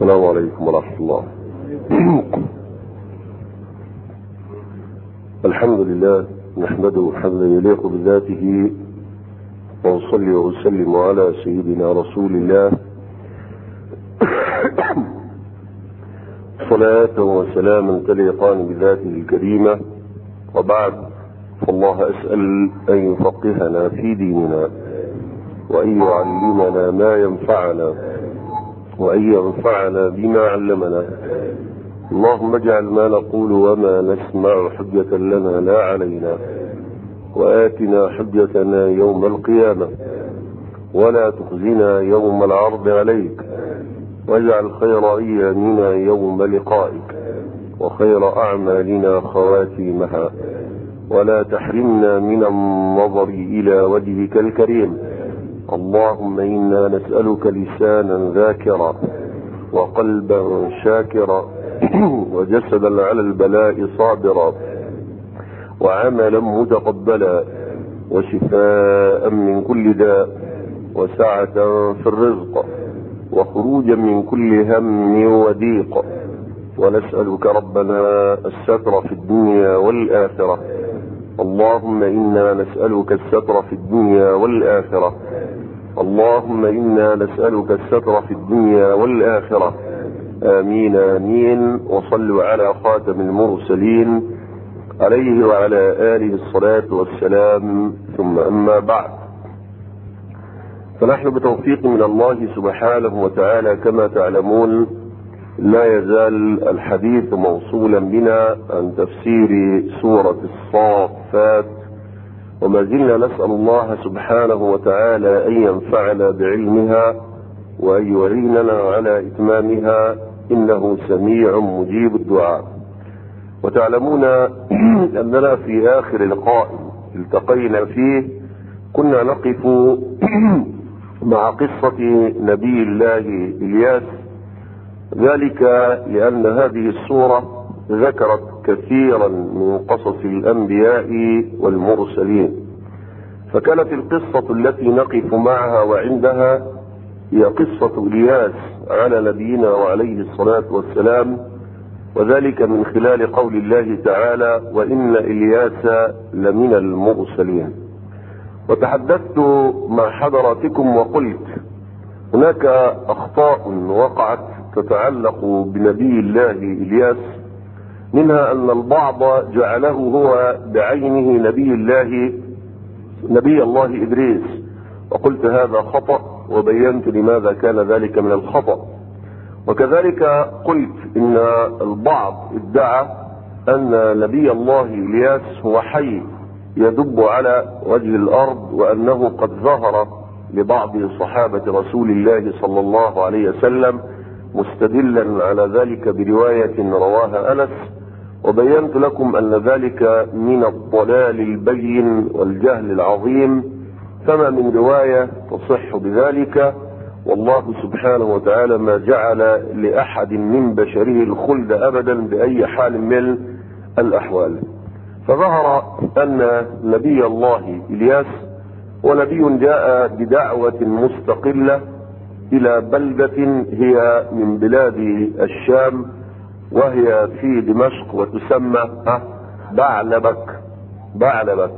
السلام عليكم ورحمة الله الحمد لله نحمده حمدا يليق بذاته وأصلي وأسلم على سيدنا رسول الله صلاة وسلاما تليقان بذاته الكريمة وبعد فالله أسأل أن يفقهنا في ديننا وأن يعلمنا ما ينفعنا وأن ينفعنا بما علمنا اللهم اجعل ما نقول وما نسمع حجة لنا لا علينا وآتنا حجتنا يوم القيامة ولا تخزنا يوم العرض عليك واجعل خير أيامنا يوم لقائك وخير أعمالنا خواتيمها ولا تحرمنا من النظر إلى وجهك الكريم اللهم إنا نسألك لسانا ذاكرا وقلبا شاكرا وجسدا على البلاء صابرا وعملا متقبلا وشفاء من كل داء وسعة في الرزق وخروجا من كل هم وضيق ونسألك ربنا الستر في الدنيا والآخرة اللهم إنا نسألك الستر في الدنيا والآخرة اللهم إنا نسألك الستر في الدنيا والآخرة آمين آمين وصلوا على خاتم المرسلين عليه وعلى آله الصلاة والسلام ثم أما بعد فنحن بتوفيق من الله سبحانه وتعالى كما تعلمون لا يزال الحديث موصولا بنا عن تفسير سورة الصافات وما زلنا نسأل الله سبحانه وتعالى أن ينفعنا بعلمها وأن يعيننا على إتمامها إنه سميع مجيب الدعاء وتعلمون أننا في آخر لقاء التقينا فيه كنا نقف مع قصة نبي الله إلياس ذلك لأن هذه السورة ذكرت كثيرا من قصص الأنبياء والمرسلين فكانت القصة التي نقف معها وعندها هي قصة إلياس على نبينا وعليه الصلاة والسلام وذلك من خلال قول الله تعالى وإن إلياس لمن المرسلين وتحدثت مع حضراتكم وقلت هناك أخطاء وقعت تتعلق بنبي الله إلياس منها أن البعض جعله هو بعينه نبي الله نبي الله إدريس وقلت هذا خطأ وبينت لماذا كان ذلك من الخطأ وكذلك قلت إن البعض ادعى أن نبي الله إلياس هو حي يدب على وجه الأرض وأنه قد ظهر لبعض صحابة رسول الله صلى الله عليه وسلم مستدلا على ذلك برواية رواها أنس وبينت لكم أن ذلك من الضلال البين والجهل العظيم فما من رواية تصح بذلك والله سبحانه وتعالى ما جعل لأحد من بشره الخلد أبدا بأي حال من الأحوال فظهر أن نبي الله إلياس ونبي جاء بدعوة مستقلة إلى بلدة هي من بلاد الشام وهي في دمشق وتسمى بعلبك بعلبك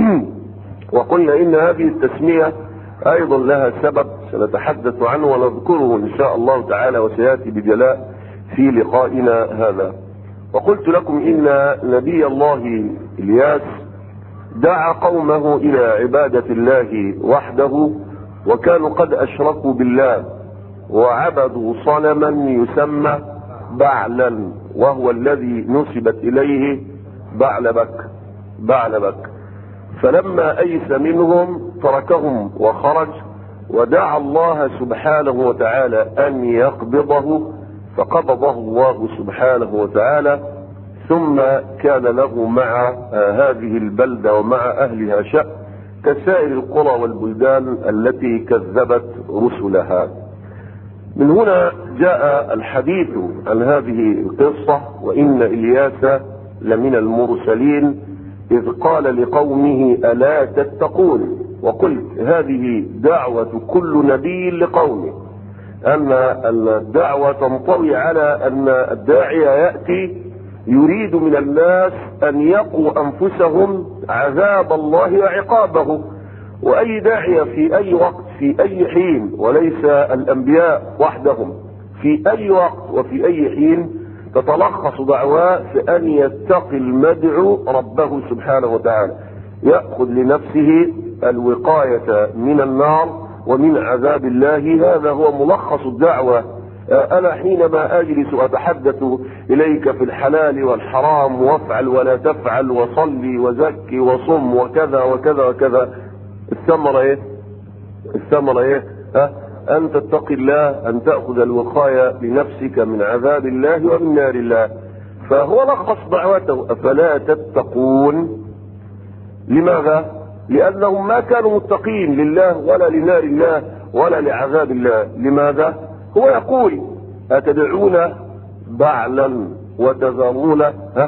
وقلنا إن هذه التسمية أيضا لها سبب سنتحدث عنه ونذكره إن شاء الله تعالى وسيأتي بجلاء في لقائنا هذا وقلت لكم إن نبي الله إلياس دعا قومه إلى عبادة الله وحده وكانوا قد أشركوا بالله وعبدوا صنما يسمى بعلا وهو الذي نسبت إليه بعلبك بعلبك فلما أيس منهم تركهم وخرج ودعا الله سبحانه وتعالى أن يقبضه فقبضه الله سبحانه وتعالى ثم كان له مع هذه البلدة ومع أهلها شأن كسائر القرى والبلدان التي كذبت رسلها من هنا جاء الحديث عن هذه القصة وإن إلياس لمن المرسلين إذ قال لقومه ألا تتقون وقلت هذه دعوة كل نبي لقومه ان الدعوة تنطوي على ان الداعية يأتي يريد من الناس ان يقوا انفسهم عذاب الله وعقابه واي داعية في اي وقت في اي حين وليس الانبياء وحدهم في اي وقت وفي اي حين تتلخص دعواه في ان يتقي المدعو ربه سبحانه وتعالى يأخذ لنفسه الوقاية من النار ومن عذاب الله هذا هو ملخص الدعوة أنا حينما أجلس أتحدث إليك في الحلال والحرام وافعل ولا تفعل وصلي وزكي وصم وكذا وكذا وكذا الثمرة إيه؟ الثمرة إيه؟ أه؟ أن تتقي الله أن تأخذ الوقاية لنفسك من عذاب الله ومن نار الله فهو لخص دعوته أفلا تتقون لماذا؟ لأنهم ما كانوا متقين لله ولا لنار الله ولا لعذاب الله لماذا؟ هو يقول أتدعون بعلا وتذرون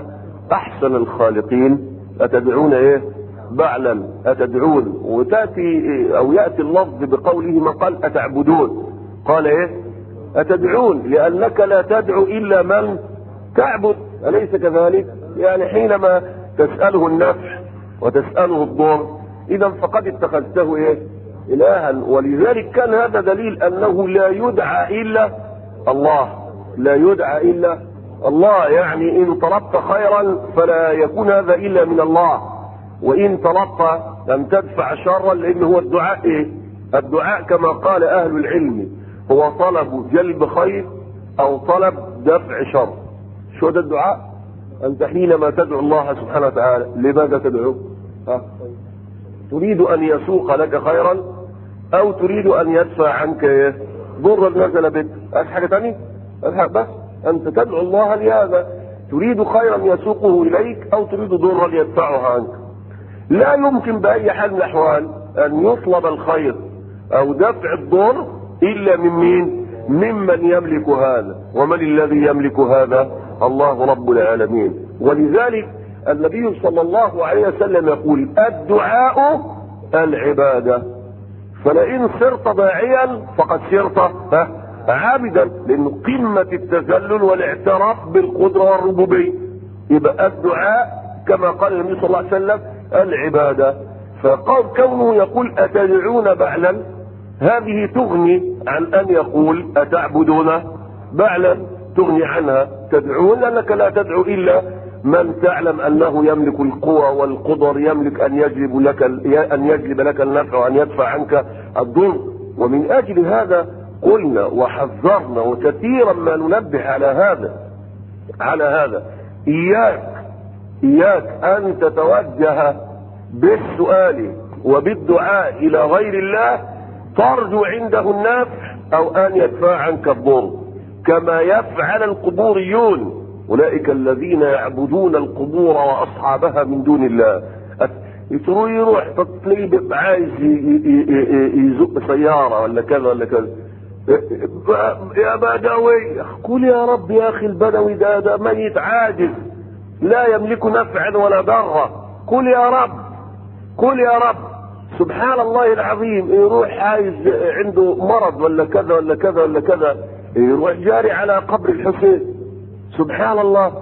أحسن الخالقين أتدعون إيه؟ بعلا أتدعون وتأتي أو يأتي اللفظ بقوله ما قال أتعبدون قال إيه؟ أتدعون لأنك لا تدعو إلا من تعبد أليس كذلك؟ يعني حينما تسأله النفع وتسأله الضر إذا فقد اتخذته إيه؟ إلها ولذلك كان هذا دليل أنه لا يدعى إلا الله لا يدعى إلا الله يعني إن طلبت خيرا فلا يكون هذا إلا من الله وإن طلبت أن تدفع شرا لأن هو الدعاء إيه؟ الدعاء كما قال أهل العلم هو طلب جلب خير أو طلب دفع شر شو ده الدعاء؟ أنت حينما تدعو الله سبحانه وتعالى لماذا تدعو؟ ها؟ تريد أن يسوق لك خيرا أو تريد أن يدفع عنك إيه؟ ضرا نزل بك هذا حاجة تانية بس أنت تدعو الله لهذا تريد خيرا يسوقه إليك أو تريد ضرا يدفعه عنك لا يمكن بأي حال من الأحوال أن يطلب الخير أو دفع الضر إلا من مين؟ ممن يملك هذا ومن الذي يملك هذا؟ الله رب العالمين ولذلك النبي صلى الله عليه وسلم يقول الدعاء العبادة فلئن صرت داعيا فقد صرت عابدا لأنه قمة التذلل والاعتراف بالقدرة والربوبية يبقى الدعاء كما قال النبي صلى الله عليه وسلم العبادة فقال كونه يقول أتدعون بعلا هذه تغني عن أن يقول أتعبدون بعلا تغني عنها تدعون لأنك لا تدعو إلا من تعلم أنه يملك القوى والقدر يملك أن يجلب لك أن يجلب لك النفع وأن يدفع عنك الضر ومن أجل هذا قلنا وحذرنا وكثيرا ما ننبه على هذا على هذا إياك إياك أن تتوجه بالسؤال وبالدعاء إلى غير الله ترجو عنده النفع أو أن يدفع عنك الضر كما يفعل القبوريون أولئك الذين يعبدون القبور وأصحابها من دون الله يروح تلاقيه بيبقى عايز يزق سيارة ولا كذا ولا كذا يا بدوي قول يا رب يا أخي البدوي ده ده ميت عاجز لا يملك نفعا ولا ضرا قل يا رب قل يا رب سبحان الله العظيم يروح عايز عنده مرض ولا كذا ولا كذا ولا كذا يروح جاري على قبر الحسين سبحان الله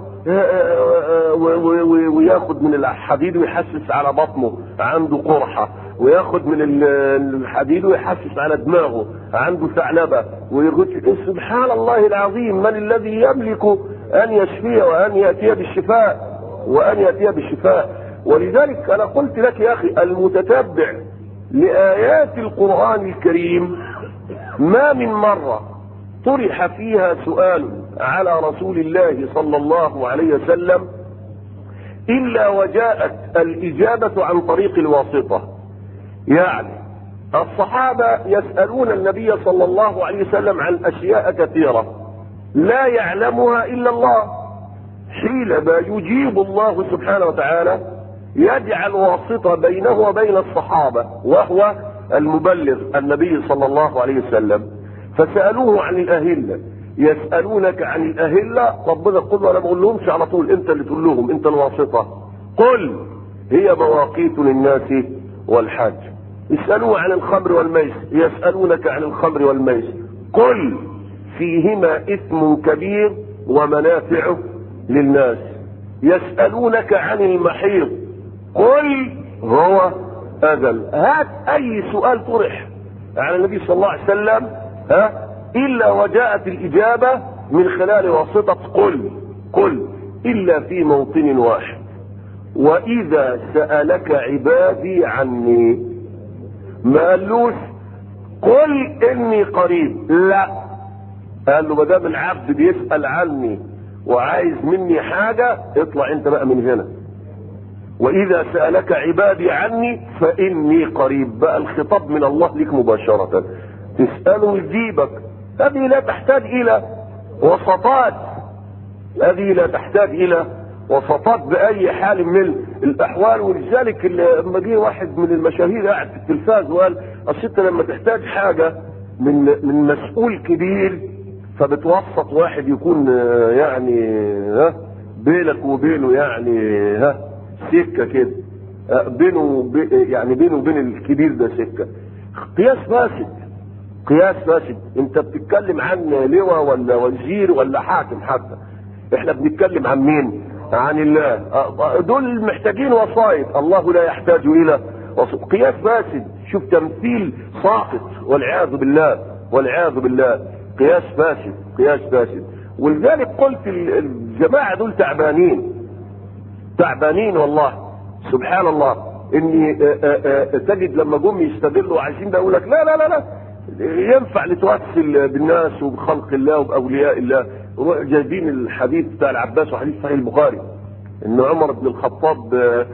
وياخد من الحديد ويحسس على بطنه عنده قرحة وياخد من الحديد ويحسس على دماغه عنده ثعلبة ويقول سبحان الله العظيم من الذي يملك أن يشفيه وأن يأتي بالشفاء وأن يأتي بالشفاء ولذلك أنا قلت لك يا أخي المتتبع لآيات القرآن الكريم ما من مرة طرح فيها سؤال على رسول الله صلى الله عليه وسلم إلا وجاءت الإجابة عن طريق الواسطة يعني الصحابة يسألون النبي صلى الله عليه وسلم عن أشياء كثيرة لا يعلمها إلا الله حينما يجيب الله سبحانه وتعالى يجعل واسطة بينه وبين الصحابة وهو المبلغ النبي صلى الله عليه وسلم فسألوه عن الأهلة يسألونك عن الأهلة ربنا قل ولا بقول لهمش على طول انت اللي تقول لهم انت الواسطة قل هي مواقيت للناس والحج يسألوه عن الخمر والميسر يسألونك عن الخمر والميسر قل فيهما اثم كبير ومنافع للناس يسألونك عن المحيض قل هو أذل هات أي سؤال طرح على النبي صلى الله عليه وسلم ها إلا وجاءت الإجابة من خلال واسطة قل قل إلا في موطن واحد وإذا سألك عبادي عني ما قالوش قل إني قريب لا قال له ما دام العبد بيسأل عني وعايز مني حاجة اطلع انت بقى من هنا واذا سألك عبادي عني فاني قريب بقى الخطاب من الله لك مباشرة تسأله يجيبك هذه لا تحتاج الى وسطات هذه لا تحتاج الى وسطات باي حال من الاحوال ولذلك لما جه واحد من المشاهير قاعد في التلفاز وقال اصل انت لما تحتاج حاجه من من مسؤول كبير فبتوسط واحد يكون يعني ها بينك وبينه يعني ها سكه كده بينه يعني بينه وبين الكبير ده سكه قياس فاسد قياس فاسد انت بتتكلم عن لواء ولا وزير ولا حاكم حتى احنا بنتكلم عن مين عن الله دول محتاجين وسائط الله لا يحتاج الى وسائط قياس فاسد شوف تمثيل ساقط والعياذ بالله والعياذ بالله قياس فاسد قياس فاسد ولذلك قلت الجماعه دول تعبانين تعبانين والله سبحان الله اني تجد لما جم يستدلوا عايزين بقول لك لا لا لا لا ينفع نتوسل بالناس وبخلق الله وباولياء الله روح جايبين الحديث بتاع العباس وحديث صحيح البخاري ان عمر بن الخطاب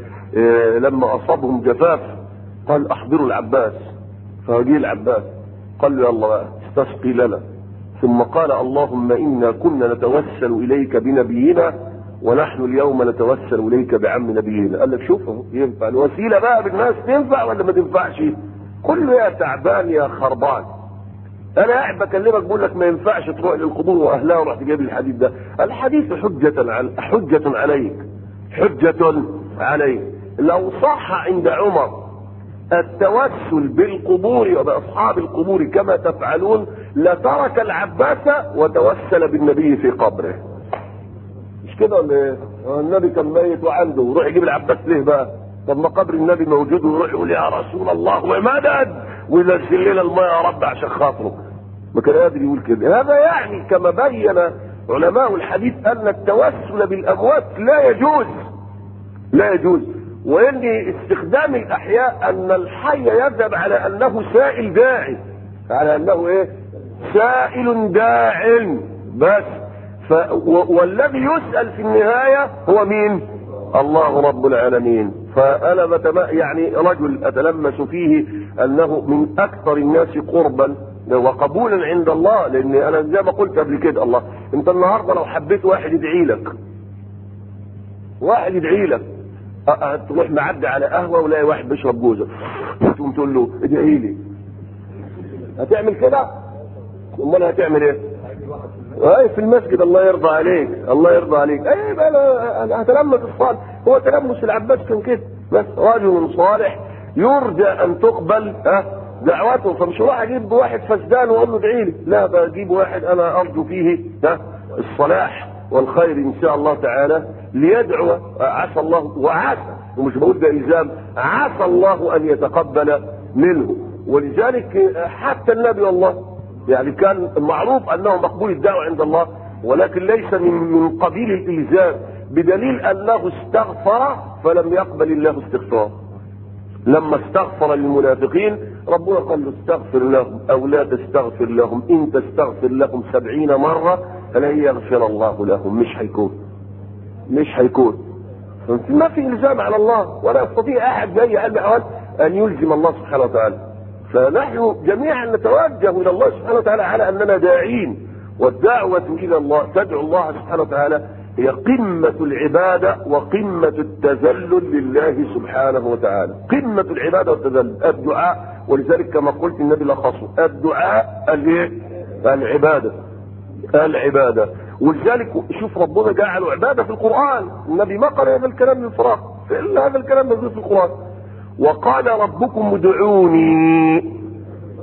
لما اصابهم جفاف قال احضروا العباس فجي العباس قال له يلا استسقي لنا ثم قال اللهم انا كنا نتوسل اليك بنبينا ونحن اليوم نتوسل اليك بعم نبينا قال لك شوف ينفع الوسيله بقى بالناس تنفع ولا ما تنفعش كله يا تعبان يا خربان انا قاعد بكلمك بقول لك ما ينفعش تروح للقبور واهلها ورحت جايب الحديث ده الحديث حجة على حجة عليك حجة عليك لو صح عند عمر التوسل بالقبور وباصحاب القبور كما تفعلون لترك العباس وتوسل بالنبي في قبره مش كده ولا ايه؟ النبي كان ميت وعنده ويروح يجيب العباس ليه بقى؟ طب ما قبر النبي موجود ويروح يقول يا رسول الله ومدد وينزل لنا الماء يا رب عشان خاطره ما كان قادر يقول كده هذا يعني كما بين علماء الحديث ان التوسل بالاموات لا يجوز لا يجوز وان استخدام الاحياء ان الحي يذهب على انه سائل داعي على انه ايه سائل داع بس ف والذي يسال في النهايه هو مين الله رب العالمين فانا بتم... يعني رجل اتلمس فيه انه من اكثر الناس قربا وقبولا عند الله لان انا زي ما قلت قبل كده الله انت النهارده لو حبيت واحد يدعي لك واحد يدعي لك تروح معدي على قهوه ولاقي واحد بيشرب جوزه تقوم تقول له ادعي لي هتعمل كده امال هتعمل ايه اي في المسجد الله يرضى عليك الله يرضى عليك اي بقى انا هتلمس الصالح هو تلمس العباس كان كده بس رجل صالح يرجى ان تقبل ها دعوته فمش راح اجيب واحد فسدان واقول له ادعي لي لا بجيب واحد انا ارجو فيه ها الصلاح والخير ان شاء الله تعالى ليدعو عسى الله وعسى ومش بقول ده الزام عسى الله ان يتقبل منه ولذلك حتى النبي والله يعني كان معروف انه مقبول الدعوه عند الله ولكن ليس من من قبيل الالزام بدليل انه استغفر فلم يقبل الله استغفاره لما استغفر للمنافقين ربنا قال له استغفر لهم او لا تستغفر لهم ان تستغفر لهم سبعين مرة فلن يغفر الله لهم مش هيكون مش هيكون ما في الزام على الله ولا يستطيع احد باي حال من الاحوال ان يلزم الله سبحانه وتعالى فنحن جميعا نتوجه الى الله سبحانه وتعالى على اننا داعين والدعوة الى الله تدعو الله سبحانه وتعالى هي قمة العبادة وقمة التذلل لله سبحانه وتعالى قمة العبادة والتذلل الدعاء ولذلك كما قلت النبي لخصه الدعاء الايه العبادة العبادة ولذلك شوف ربنا جعل عبادة في القرآن النبي ما قال هذا الكلام من فراغ إلا هذا الكلام موجود في القرآن وقال ربكم ادعوني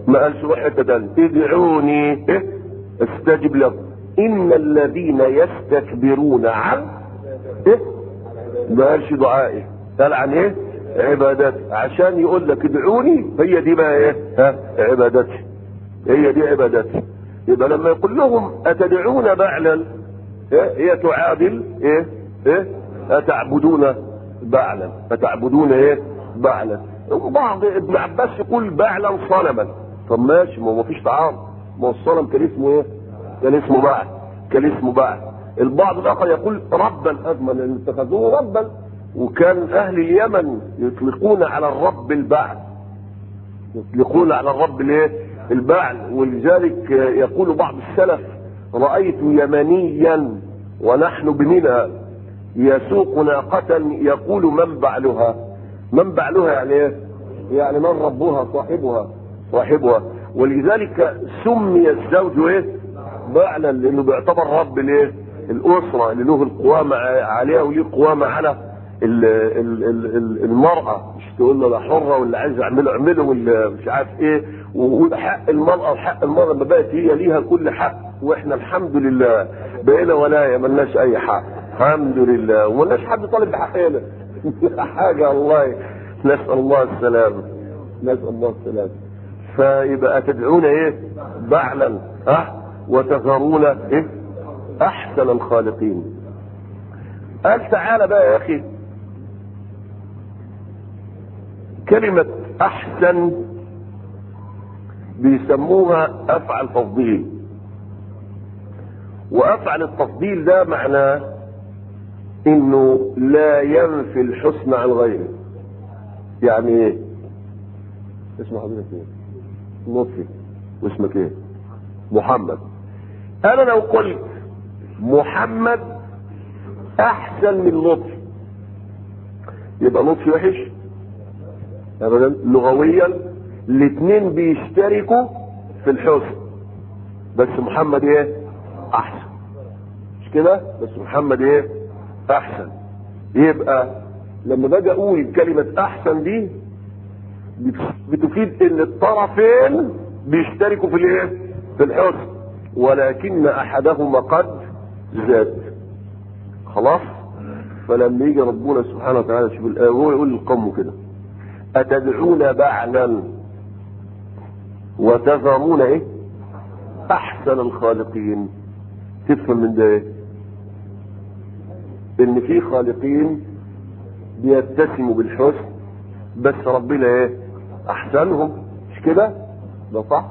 ما قالش روح حته تانية ادعوني إيه؟ استجب لكم ان الذين يستكبرون عن ايه ما قالش دعائي قال عن ايه عبادتي عشان يقول لك ادعوني هي دي بقى ايه ها عبادتي هي دي عبادتي يبقى لما يقول لهم اتدعون بعلا إيه؟ هي تعادل ايه ايه اتعبدون بعلا اتعبدون ايه بعلا بعض ابن عباس يقول بعلا صنما طب ماشي ما هو مفيش تعارض ما هو الصنم كان اسمه ايه كان اسمه بعل كان اسمه بعل البعض الاخر يقول ربا ازما لان اتخذوه ربا وكان اهل اليمن يطلقون على الرب البعل يطلقون على الرب الايه البعل ولذلك يقول بعض السلف رايت يمنيا ونحن بمنى يسوق ناقة يقول من بعلها من بعلها يعني ايه يعني من ربها صاحبها صاحبها ولذلك سمي الزوج ايه بعلا لانه بيعتبر رب الايه الاسره اللي له القوامه عليها وليه قوامه على ال ال ال ال المراه مش تقول له لا حره ولا عايز اعمله اعمله ولا مش عارف ايه وحق المراه وحق المراه ما بقت هي ليها كل حق واحنا الحمد لله بقينا ولايه ملناش اي حق الحمد لله وملناش حد طالب بحقنا حاجه والله نسال الله السلامه نسال الله السلامه فيبقى تدعون ايه بعلا ها وتذرون ايه احسن الخالقين قال تعالى بقى يا اخي كلمة احسن بيسموها افعل تفضيل وافعل التفضيل ده معناه انه لا ينفي الحسن عن غيره يعني ايه اسم حضرتك ايه لطفي واسمك ايه محمد انا لو قلت محمد احسن من لطفي يبقى لطفي وحش ابدا لغويا الاثنين بيشتركوا في الحسن بس محمد ايه احسن مش كده بس محمد ايه احسن يبقى لما باجي اقول كلمه احسن دي بتفيد ان الطرفين بيشتركوا في الايه في الحسن ولكن احدهما قد زاد خلاص فلما يجي ربنا سبحانه وتعالى شوف الايه هو يقول للقوم كده اتدعون بعلا وتذرون ايه احسن الخالقين تفهم من ده ايه ان في خالقين بيتسموا بالحسن بس ربنا ايه احسنهم مش كده ده صح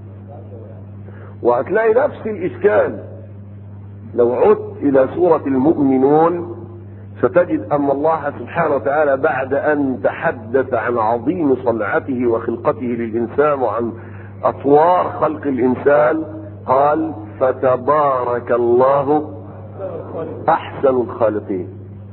وهتلاقي نفس الاشكال لو عدت الى سورة المؤمنون ستجد ان الله سبحانه وتعالى بعد ان تحدث عن عظيم صنعته وخلقته للانسان وعن اطوار خلق الانسان قال فتبارك الله احسن الخالقين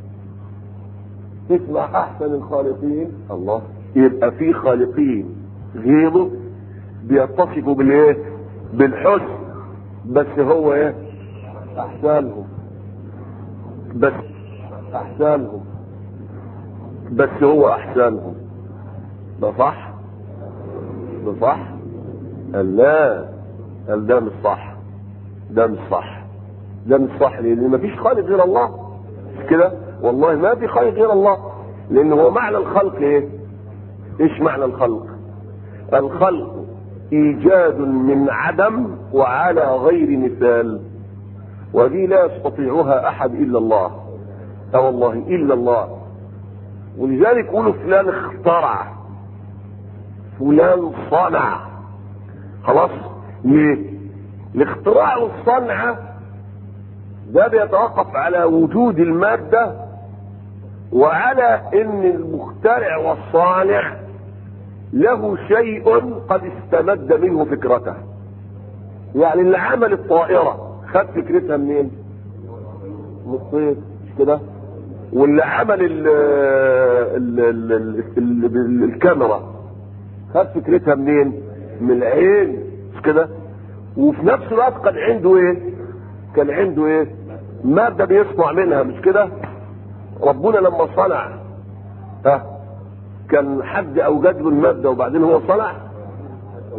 تسمع احسن الخالقين الله يبقى في خالقين غيره بيتصفوا بالايه بالحسن بس هو ايه احسنهم بس احسنهم بس هو احسنهم ده صح ده صح قال لا قال ده مش صح ده مش صح ده مش صح لان مفيش خالق غير الله مش كده والله ما في خالق غير الله لان هو معنى الخلق ايه ايش معنى الخلق الخلق ايجاد من عدم وعلى غير مثال ودي لا يستطيعها احد الا الله اه والله الا الله ولذلك يقولوا فلان اخترع فلان صنع خلاص ليه الاختراع والصنعه ده بيتوقف على وجود المادة وعلى ان المخترع والصانع له شيء قد استمد منه فكرته يعني اللي عمل الطائرة خد فكرتها منين من الصيد مش كده واللي عمل ال ال ال ال ال الكاميرا خد فكرتها منين من العين مش كده وفي نفس الوقت كان عنده ايه كان عنده ايه مادة بيصنع منها مش كده ربنا لما صنع ها كان حد اوجد له المادة وبعدين هو صنع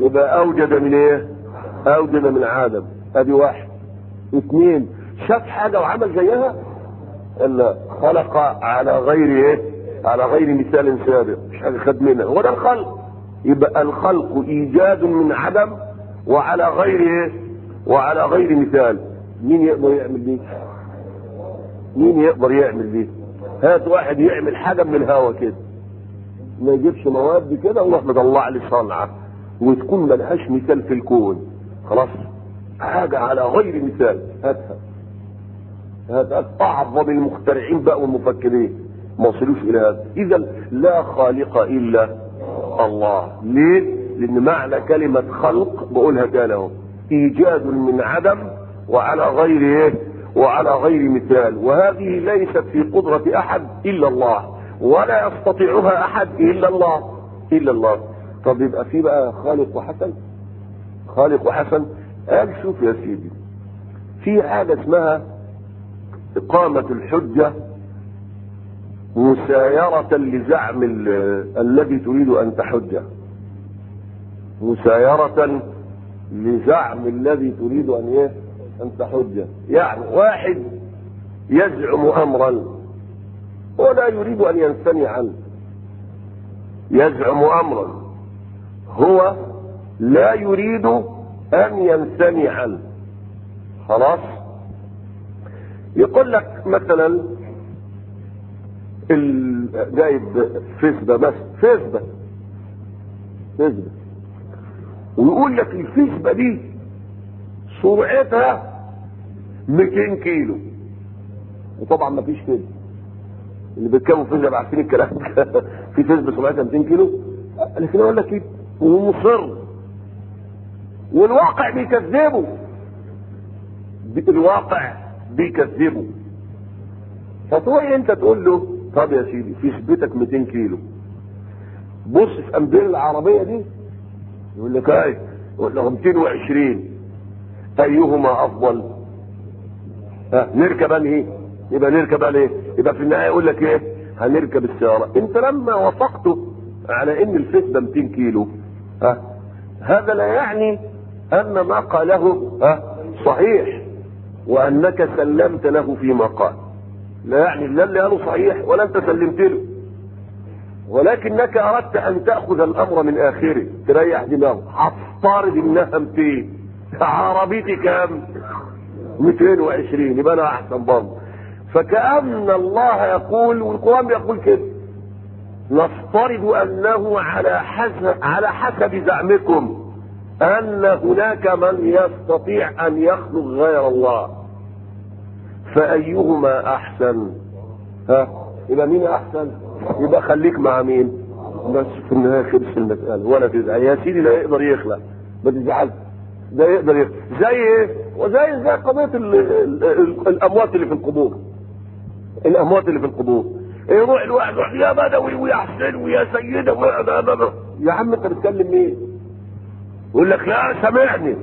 يبقى اوجد من ايه اوجد من عدم ادي واحد اثنين شاف حاجه وعمل زيها الا خلق على غير ايه على غير مثال سابق مش حاجه خد منها هو ده الخلق يبقى الخلق ايجاد من عدم وعلى غير ايه وعلى غير مثال مين يقدر يعمل دي مين يقدر يعمل دي هات واحد يعمل حاجه من الهوا كده ما يجيبش مواد كده ويروح مطلع لي صنعه وتكون ملهاش مثال في الكون خلاص حاجه على غير مثال هاتها هات هات اعظم المخترعين بقى والمفكرين ما وصلوش الى هذا اذا لا خالق الا الله ليه لان معنى كلمه خلق بقولها تاني اهو ايجاد من عدم وعلى غير ايه وعلى غير مثال وهذه ليست في قدرة احد الا الله ولا يستطيعها احد الا الله الا الله طب يبقى في بقى خالق وحسن خالق وحسن قال شوف يا سيدي في حاجة اسمها إقامة الحجة مسايرة لزعم ال- الذي تريد أن تحجه مسايرة لزعم الذي تريد أن إيه؟ أن تحجه يعني واحد يزعم أمرا ولا يريد أن ينثني عنه يزعم أمرا هو لا يريد أن ينثني عنه خلاص يقول لك مثلا ال- جايب فسبة بس فسبة فسبة ويقول لك الفسبة دي سرعتها 200 كيلو وطبعا ما فيش كده اللي بيتكلموا فيزياء عارفين الكلام ده في فسبة سرعتها 200 كيلو لكن اقول لك ايه ومصر والواقع بيكذبه الواقع بيكذبه فتروح انت تقول له طب يا سيدي في سبتك 200 كيلو بص في امبير العربيه دي يقول لك ايه يقول له 220 ايهما افضل ها نركب انهي يبقى نركب انهي يبقى في النهايه يقول لك ايه هنركب السياره انت لما وافقته على ان الفسبه 200 كيلو ها هذا لا يعني ان ما قاله ها صحيح وانك سلمت له فيما قال لا يعني لا اللي قاله صحيح ولا انت سلمت له ولكنك اردت ان تاخذ الامر من اخره تريح دماغك هفترض انها 200 عربيتي كام 220 يبقى انا احسن برضه فكأن الله يقول والقرآن بيقول كده نفترض انه على حسب على حسب زعمكم ان هناك من يستطيع ان يخلق غير الله فايهما احسن ها يبقى مين احسن يبقى خليك مع مين بس في النهايه خلص المساله ولا تزعل يا سيدي لا يقدر يخلق ما تزعلش ده يقدر يخلق زي ايه وزي زي قضيه ال ال ال الاموات اللي في القبور الاموات اللي في القبور يروح الواحد يروح يا بدوي ويا حسين ويا سيده ويا يا عم انت بتتكلم مين يقول لك لا سامعني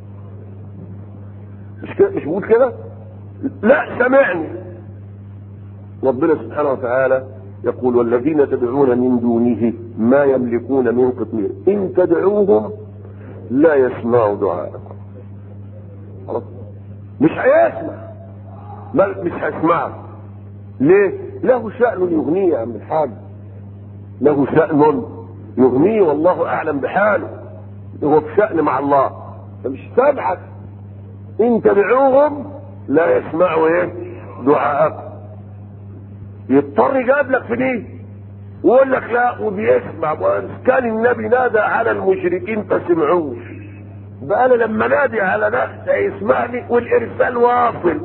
مش كده مش بقول كده لا سامعني ربنا سبحانه وتعالى يقول والذين تدعون من دونه ما يملكون من قطمير ان تدعوهم لا يسمعوا دعاءكم خلاص مش هيسمع بل مش هيسمعك ليه له شأن يغنيه يا عم الحاج له شأن يغنيه والله اعلم بحاله هو في شأن مع الله فمش سامعك ان تدعوهم لا يسمعوا ايه دعاءكم يضطر يقابلك في دي ويقول لك لا وبيسمع كان النبي نادى على المشركين فسمعوش بقى انا لما نادي على ناس هيسمعني والارسال واصل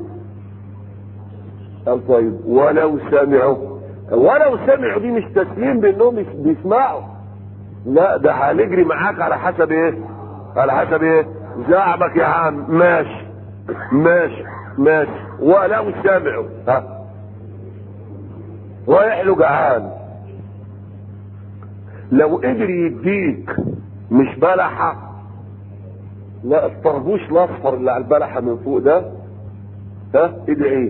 قال طيب ولو سمعوا ولو سمعوا دي مش تسليم بانهم بيسمعوا لا ده هنجري معاك على حسب ايه على حسب ايه زعبك يا عم ماشي ماشي ماشي ولو سمعوا ها رايح له جعان لو قدر يديك مش بلحة لا الطربوش الاصفر اللي على البلحة من فوق ده ها ادعي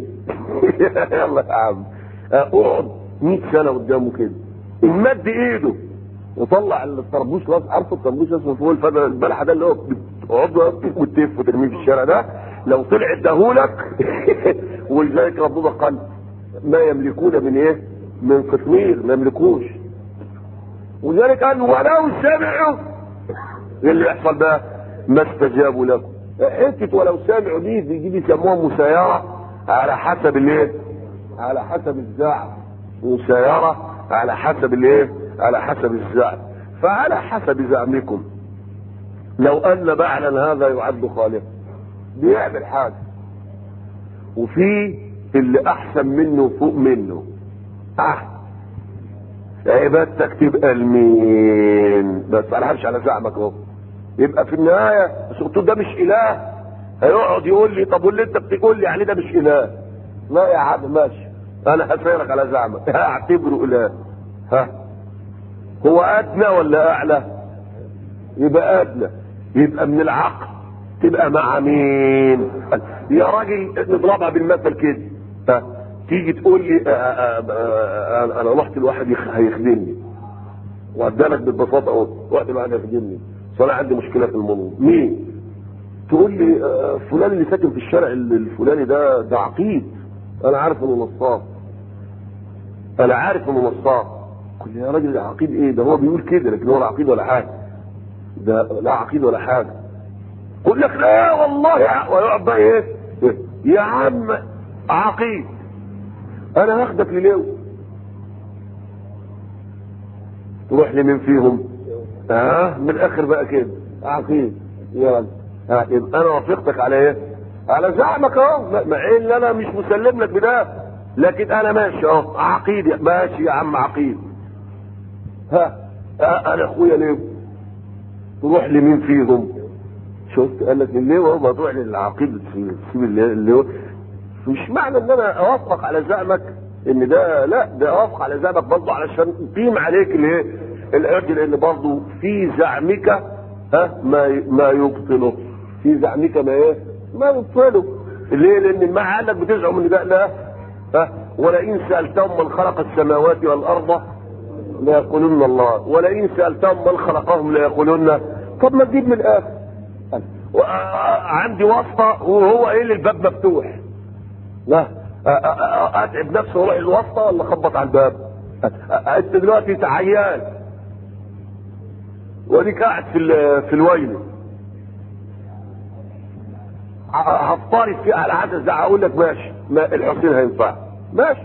يلا يا عم اقعد 100 سنة قدامه كده مد ايده وطلع الطربوش خلاص عارف الطربوش اسمه فوق الفدا البلحه ده اللي هو بتقعد وتف وترميه في الشارع ده لو طلع اداهولك ولذلك ربنا قال ما يملكون من ايه؟ من قطمير ما يملكوش ولذلك قال ولو سمعوا ايه اللي يحصل بقى؟ ما استجابوا لكم حته ولو سمعوا دي دي بيسموها مسايره على حسب الايه؟ على حسب الزعم مسايره على حسب الايه؟ على حسب الزعم فعلى حسب زعمكم لو ان بعلا هذا يعد خالقا بيعمل حاجه وفي اللي احسن منه فوق منه اه عبادتك تبقى لمين بس انا همشي على زعمك اهو يبقى في النهايه بس ده مش اله هيقعد يقول لي طب واللي انت بتقول لي عليه ده مش اله لا يا عم ماشي انا هسيرك على زعمك هعتبره اله ها هو ادنى ولا اعلى يبقى ادنى يبقى من العقل تبقى مع مين يا راجل نضربها بالمثل كده ها تيجي تقول لي آآ آآ انا رحت لواحد هيخدمني وادالك ببساطه اهو رحت لواحد هيخدمني بس انا عندي مشكله في الموضوع مين تقول لي فلان اللي ساكن في الشارع الفلاني ده ده عقيد انا عارف انه نصاب انا عارف انه نصاب قل يا راجل عقيد ايه ده هو بيقول كده لكن هو لا عقيد ولا حاجه ده لا عقيد ولا حاجه قل لك لا والله ويقعد بقى ايه يا عم عقيد انا هاخدك لليو تروح لمين فيهم اه من الاخر بقى كده عقيد يلا ها يبقى انا وافقتك على ايه على زعمك اهو مع ان انا مش مسلم لك بده لكن انا ماشي اهو عقيد ماشي يا عم عقيد ها آه انا اخويا ليه تروح لمين فيهم شفت قال لك اللواء ما تروح للعقيد تسيب اللواء مش معنى ان انا اوافقك على زعمك ان ده لا ده اوافق على زعمك برضه علشان اقيم عليك الايه الاجر لان برضه في زعمك ها ما ما يبطله في زعمك ما ايه ما يبطله ليه لان المعنى قال لك بتزعم ان ده لا ها ولئن سالتهم من خلق السماوات والارض ليقولن الله ولئن سالتهم من خلقهم ليقولن طب ما تجيب من الاخر عندي واسطه وهو ايه اللي الباب مفتوح لا اتعب نفسي واروح الواسطه ولا اخبط على الباب انت دلوقتي تعيان واديك قاعد في في الويل هفترض فيه على عدد ده اقول لك ماشي ما الحسين هينفع ماشي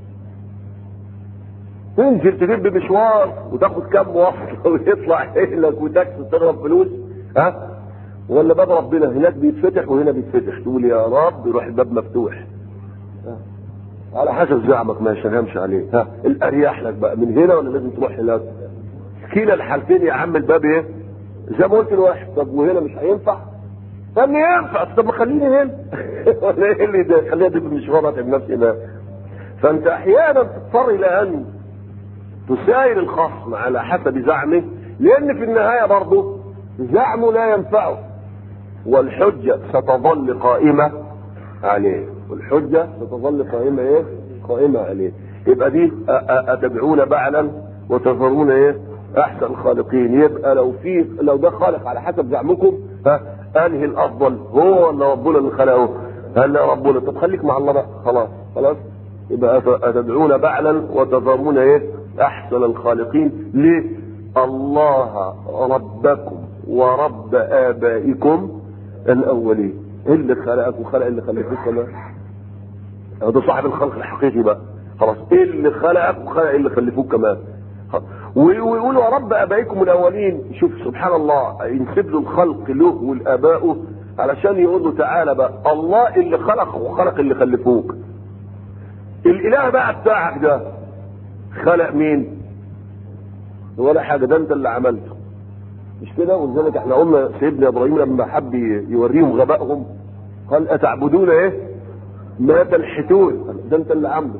تنزل تجيب مشوار وتاخد كام وصل ويطلع لك وتاكسي تضرب فلوس ها ولا باب ربنا هناك بيتفتح وهنا بيتفتح تقول يا رب يروح الباب مفتوح ها. على حسب زعمك ماشي انا همشي عليه ها الاريح لك بقى من هنا ولا لازم تروح هناك كلا الحالتين يا عم الباب ايه زي ما قلت لواحد طب وهنا مش هينفع طب ينفع طب ما خليني هنا ولا ايه اللي ده خليني ادب المشوار اتعب نفسي هنا فانت احيانا تضطر الى ان تساير الخصم على حسب زعمه لان في النهايه برضه زعمه لا ينفعه والحجه ستظل قائمه عليه والحجه ستظل قائمه ايه؟ قائمه عليه يبقى دي اتدعون بعلا وتذرون ايه؟ احسن الخالقين يبقى لو في لو ده خالق على حسب زعمكم ها انهي الافضل هو ولا ربنا اللي خلقه؟ هل ربنا طب خليك مع الله بقى خلاص خلاص يبقى اتدعون بعلا وتذرون ايه؟ احسن الخالقين ليه؟ الله ربكم ورب ابائكم الاولين اللي خلقك وخلق اللي خلقك كمان ده صاحب الخلق الحقيقي بقى خلاص ايه اللي خلقك وخلق اللي خلفوك كمان ويقولوا يا رب ابائكم الاولين شوف سبحان الله ينسب له الخلق له والاباء علشان يقول له تعالى بقى الله اللي خلق وخلق اللي خلفوك الاله بقى بتاعك ده خلق مين ولا حاجه ده انت اللي عملته مش كده ولذلك احنا قلنا سيدنا ابراهيم لما حب يوريهم غبائهم قال اتعبدون ايه ما تنحتون ده انت اللي عامله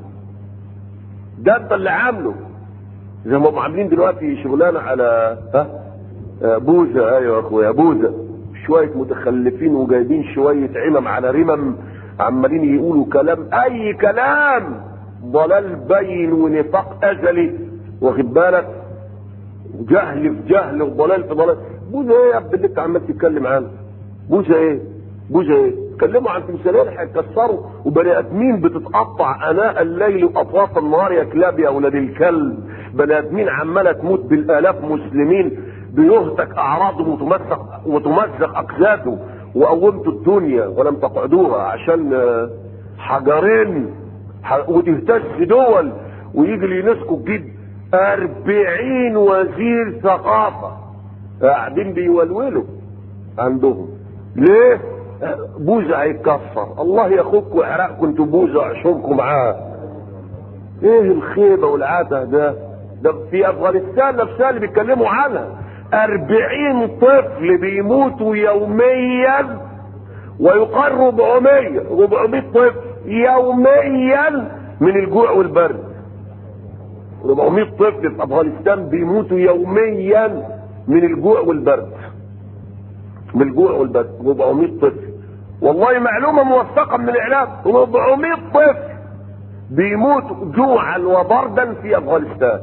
ده انت اللي عامله زي ما هم عاملين دلوقتي شغلانه على ها بوزه ايوه يا اخويا بوزه شويه متخلفين وجايبين شويه عمم على رمم عمالين يقولوا كلام اي كلام ضلال بين ونفاق ازلي واخد بالك جهل في جهل وضلال في ضلال بوزة ايه يا ابني اللي انت عمال تتكلم عنه بوزة ايه بوزة ايه اتكلموا عن تمثالين هيكسروا وبني ادمين بتتقطع اناء الليل واطراف النهار يا كلاب يا اولاد الكلب بني ادمين عماله تموت بالالاف مسلمين بيهتك اعراضهم وتمزق وتمزق اجساده وقومتوا الدنيا ولم تقعدوها عشان حجرين وتهتز دول ويجي اليونسكو تجيب أربعين وزير ثقافة قاعدين بيولولوا عندهم ليه؟ بوزة هيتكسر الله ياخدكم ويحرقكم انتوا بوزة وعشونكم معاه ايه الخيبة والعته ده ده في افغانستان نفسها اللي بيتكلموا عنها أربعين طفل بيموتوا يوميا ويقال 400 400 طفل يوميا من الجوع والبرد 400 طفل في افغانستان بيموتوا يوميا من الجوع والبرد من الجوع والبرد 400 طفل والله معلومه موثقه من الاعلام 400 طفل بيموتوا جوعا وبردا في افغانستان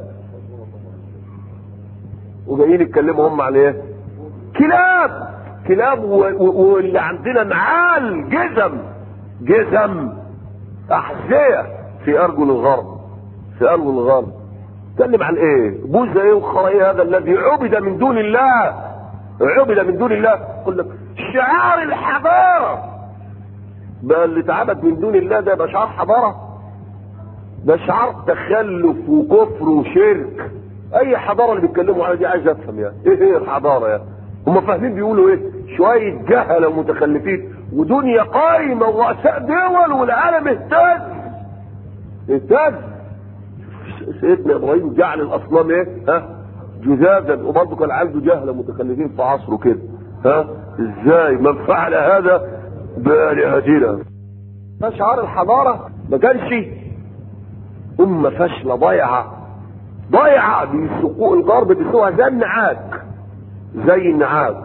وجايين يتكلموا هم على ايه؟ كلاب كلاب واللي عندنا نعال جزم جزم احذيه في ارجل الغرب في ارجل الغرب تكلم عن ايه بوزة ايه وخرا هذا الذي عبد من دون الله عبد من دون الله يقول لك شعار الحضاره بقى اللي اتعبد من دون الله ده يبقى شعار حضاره ده شعار تخلف وكفر وشرك اي حضاره اللي بيتكلموا عنها دي عايز افهم يعني ايه هي الحضاره يعني هم فاهمين بيقولوا ايه شويه جهله ومتخلفين ودنيا قايمه ورؤساء دول والعالم اهتز اهتز سيدنا ابراهيم جعل الاصنام ايه ها جذاذا وبرضه كان عنده جهله متخلفين في عصره كده ها ازاي من فعل هذا بالهتنا ده شعار الحضاره ما كانش امه فاشله ضايعه ضايعه بيسوقوا الغرب بيسوقها زي النعاج زي النعاج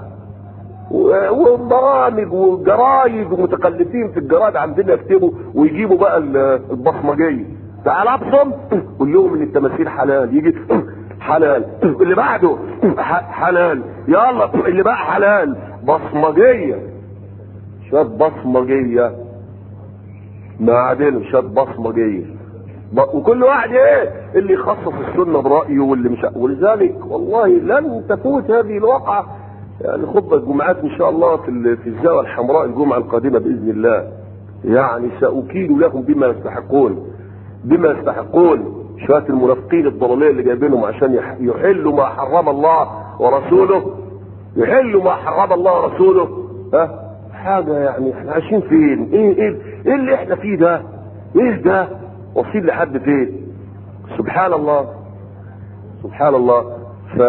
وبرامج وجرايد ومتخلفين في الجرايد عندنا يكتبوا ويجيبوا بقى البصمجيه تعال ابصم قول لهم ان التماثيل حلال يجي حلال اللي بعده حلال يلا اللي بقى حلال بصمجيه شويه بصمجيه ما عادل شويه بصمجيه وكل واحد ايه اللي يخصص السنه برايه واللي مش ولذلك والله لن تفوت هذه الواقعه يعني خطبه الجمعات ان شاء الله في في الزاويه الحمراء الجمعه القادمه باذن الله يعني ساكيد لهم بما يستحقون بما يستحقون شويه المنافقين الضلاليه اللي جايبينهم عشان يحلوا ما حرم الله ورسوله يحلوا ما حرم الله ورسوله ها حاجه يعني احنا عايشين فين؟ ايه ايه ايه اللي احنا فيه ده؟ ايه ده؟ واصلين لحد فين؟ سبحان الله سبحان الله ف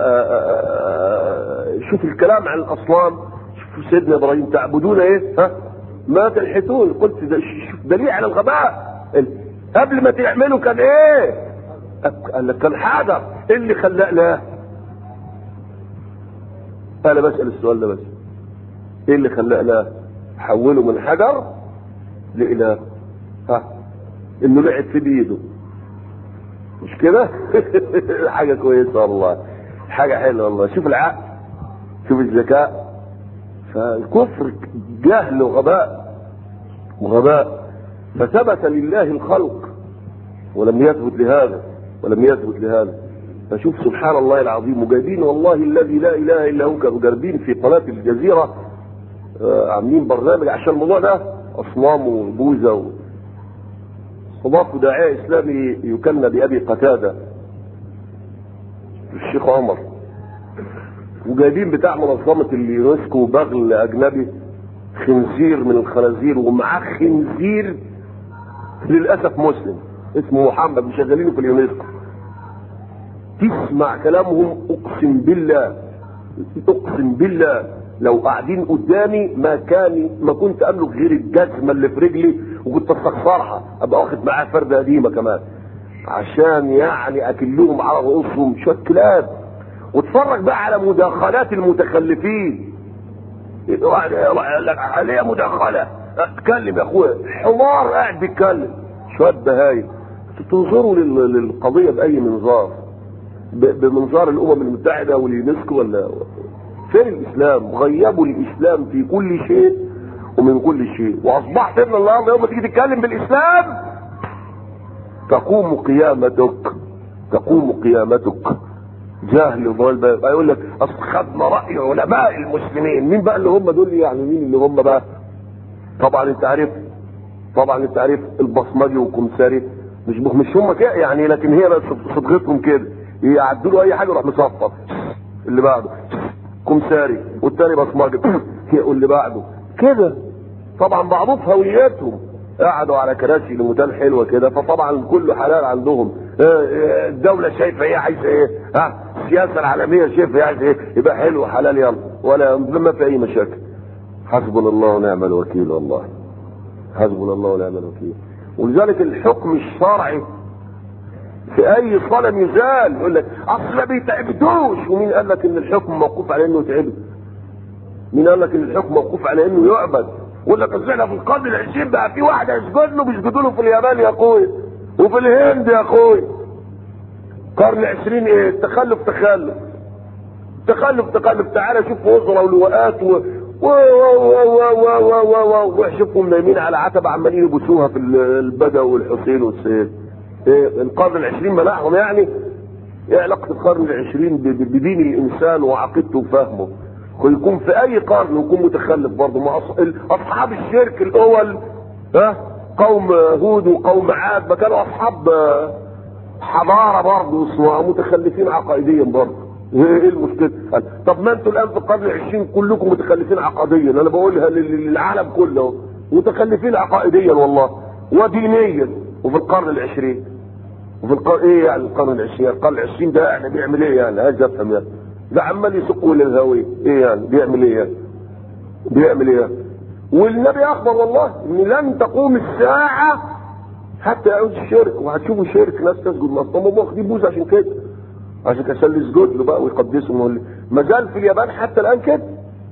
شوف الكلام عن الاصنام شوف سيدنا ابراهيم تعبدون ايه؟ ها؟ ما تنحتون قلت ده شوف دليل على الغباء قبل ما تعملوا كان ايه؟ قال لك كان حجر ايه اللي خلاه لا؟ انا بسال السؤال ده بس ايه اللي خلاه لا؟ حوله من حجر لاله ها انه لعب في بيده مش كده حاجه كويسه والله حاجه حلوه والله شوف العقل شوف الذكاء فالكفر جهل وغباء وغباء فثبت لله الخلق ولم يثبت لهذا ولم يثبت لهذا فشوف سبحان الله العظيم وجايبين والله الذي لا اله الا هو كانوا جاربين في قناه الجزيره آه عاملين برنامج عشان الموضوع ده اصنام وبوذا و... استضافوا داعية إسلامي يكنى بأبي قتادة الشيخ عمر وجايبين بتاع منظمة اليونسكو بغل أجنبي خنزير من الخنازير ومعاه خنزير للأسف مسلم اسمه محمد مشغلينه في اليونسكو تسمع كلامهم أقسم بالله أقسم بالله لو قاعدين قدامي ما كان ما كنت املك غير الجزمه اللي في رجلي وكنت استخسرها ابقى واخد معاها فرده قديمه كمان عشان يعني اكلهم على رؤوسهم شويه كلاب واتفرج بقى على مداخلات المتخلفين واحد يقول لك عليه مداخله اتكلم يا اخويا حمار قاعد بيتكلم شويه بهايم تنظروا للقضيه باي منظار ب- بمنظار الامم المتحده واليونسكو ولا فين الاسلام غيبوا الاسلام في كل شيء ومن كل شيء واصبحت ان النهارده يوم ما تيجي تتكلم بالاسلام تقوم قيامتك تقوم قيامتك جهل ضال بقى يقول لك اصل خدنا راي علماء المسلمين مين بقى اللي هم دول يعني مين اللي هم بقى طبعا انت عارف طبعا انت عارف البصمجي والكمساري مش مش هم كده يعني لكن هي بس صدقتهم كده يعدوا له اي حاجه يروح مصفر اللي بعده كمساري والتاني بصمجي يقول اللي بعده كده طبعا بعضهم في هوياتهم قعدوا على كراسي لمدان حلوه كده فطبعا كله حلال عندهم اه، اه، الدوله شايفه ايه عايزه ايه ها السياسه العالميه شايفه ايه عايزه ايه يبقى حلو حلال يلا ولا ما في اي مشاكل حسبنا الله ونعم الوكيل والله حسبنا الله ونعم الوكيل ولذلك الحكم الشرعي في اي صنم يزال يقول لك اصل ما بيتعبدوش ومين قال لك ان الحكم موقوف على انه يتعبد مين قال لك ان الحكم موقوف على انه يعبد يقول لك ازاي في القرن العشرين بقى في واحد يسجد له بيسجدوا له في اليابان يا اخوي وفي الهند يا اخوي القرن العشرين ايه تخلف تخلف تخلف تخلف تعالى شوف وزراء ولواءات و و و و و و و و وشوفهم نايمين على عتبة عمالين يبوسوها في البدو والحسين والسيد ايه القرن العشرين منعهم يعني ايه علاقة القرن العشرين ب- ب- بدين الانسان وعقيدته وفهمه ويكون في اي قرن ويكون متخلف برضه مع أص- ال- اصحاب الشرك الاول ها قوم هود وقوم عاد ما كانوا اصحاب آه، حضاره برضه اسمها متخلفين عقائديا برضه ايه المشكله؟ قال طب ما انتوا الان في القرن العشرين كلكم متخلفين عقائديا انا بقولها لل- للعالم كله متخلفين عقائديا والله ودينيا وفي القرن العشرين وفي القرن ايه يعني القرن العشرين القرن العشرين ده يعني بيعمل ايه يعني عايز افهم يعني ده عمال يسقوا للهوية ايه يعني بيعمل ايه يعني بيعمل ايه يعني والنبي اخبر والله ان لن تقوم الساعة حتى يعود الشرك وهتشوفوا شرك ناس تسجد مصطفى هم واخدين بوز عشان كده عشان كده عشان يسجد له بقى ويقدسهم ما زال في اليابان حتى الان كده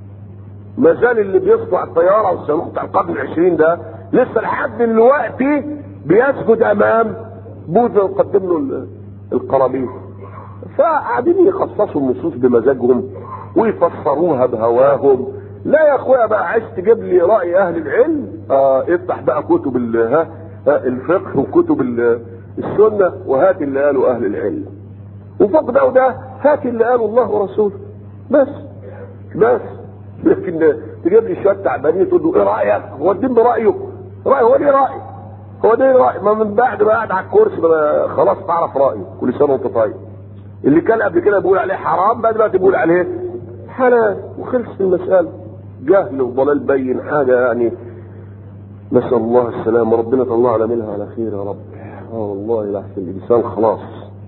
ما زال اللي بيصنع الطياره والصاروخ بتاع القرن العشرين ده لسه لحد دلوقتي بيسجد امام بوذا ويقدم له ال- القرابين فقاعدين يخصصوا النصوص بمزاجهم ويفسروها بهواهم لا يا اخويا بقى عايز تجيب لي راي اهل العلم آه افتح بقى كتب ال- ها ها، الفقه وكتب ال- السنه وهات اللي قاله اهل العلم وفوق ده وده هات اللي قاله الله ورسوله بس بس لكن تجيب لي شويه تعبانين تقول له ايه رايك؟ هو الدين برايه؟ راي هو ليه راي؟ هو ده راي ما من بعد ما قاعد على الكرسي ما خلاص تعرف رايه كل سنه وانت طيب اللي كان قبل كده بيقول عليه حرام بقى دلوقتي بيقول عليه حلال وخلص المساله جهل وضلال بين حاجه يعني نسال الله السلامه ربنا طلعنا منها على خير يا رب اه والله لحسن الانسان خلاص